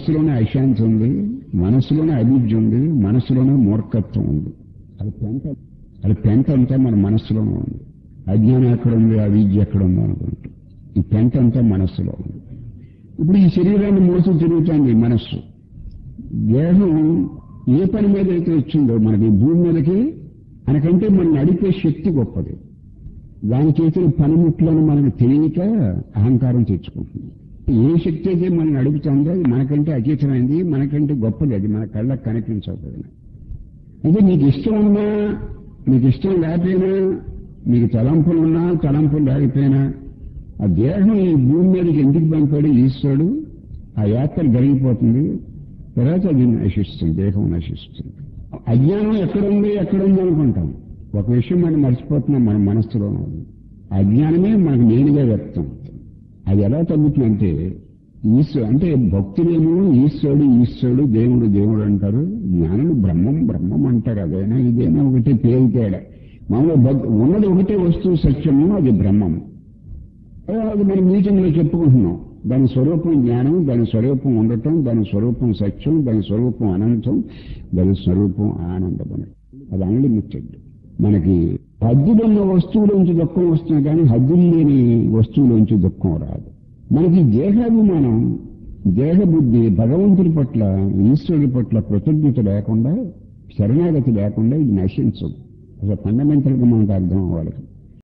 మనస్సులోనే అశాంతి ఉంది మనస్సులోనే అభివృద్ధి ఉంది మనస్సులోనే మూర్ఖత్వం ఉంది అది పెంట అది పెంట అంతా మన మనస్సులోనే ఉంది అజ్ఞానం ఎక్కడ ఉంది అవిద్య ఎక్కడ ఉంది అనుకుంటూ ఈ పెంట అంతా మనస్సులో ఉంది ఇప్పుడు ఈ శరీరాన్ని మోసం తిరుగుతుంది మనస్సు దేహం ఏ పని మీద అయితే వచ్చిందో మనకి ఈ భూమి మీదకి మనకంటే మనం నడిపే శక్తి గొప్పది దాని చేసిన పనిముట్లను మనకు తెలియక అహంకారం తెచ్చుకుంటుంది ఏ శక్తి అయితే మనం నడుపుతుందో అది మనకంటే అతీతమైంది మనకంటే గొప్పది అది మన కళ్ళకు కనిపించకపోయినా అయితే మీకు ఇష్టం ఉన్నా మీకు ఇష్టం లేకపోయినా మీకు తలంపులు ఉన్నా తలంపులు లేకపోయినా ఆ దేహం ఈ భూమి మీదకి ఎందుకు పంపాడు ఈశ్వరుడు ఆ యాత్ర జరిగిపోతుంది తర్వాత అది నశిస్తుంది దేహం నశిస్తుంది అజ్ఞానం ఎక్కడుంది ఎక్కడుంది అనుకుంటాం ఒక విషయం మనం మర్చిపోతున్నాం మన మనస్సులో ఉంది అజ్ఞానమే మనకు నేనుగా వ్యక్తం అవుతుంది అది ఎలా తగ్గుతుందంటే ఈశ్వరు అంటే భక్తులేమో ఈశ్వరుడు ఈశ్వరుడు దేవుడు దేవుడు అంటారు జ్ఞానులు బ్రహ్మం బ్రహ్మం అంటారు అదైనా ఇదైనా ఒకటే పేరు తేడా మామూలు భక్- ఉన్నది ఒకటే వస్తువు సత్యము అది బ్రహ్మము అది మనం మీటింగ్ లో చెప్పుకుంటున్నాం దాని స్వరూపం జ్ఞానం దాని స్వరూపం ఉండటం దాని స్వరూపం సత్యం దాని స్వరూపం అనంతం దాని స్వరూపం ఆనందం అని అది అన్లిమిటెడ్ మనకి హద్దులున్న వస్తువులోంచి దుఃఖం వస్తుంది కానీ హద్దులు లేని వస్తువులోంచి దుఃఖం రాదు మనకి దేహాభిమానం దేహబుద్ధి భగవంతుడి పట్ల ఈశ్వరుడి పట్ల కృతజ్ఞత లేకుండా శరణాగతి లేకుండా ఇది నశించదు అసలు ఫండమెంటల్ గా మనకు అర్థం అవ్వాలి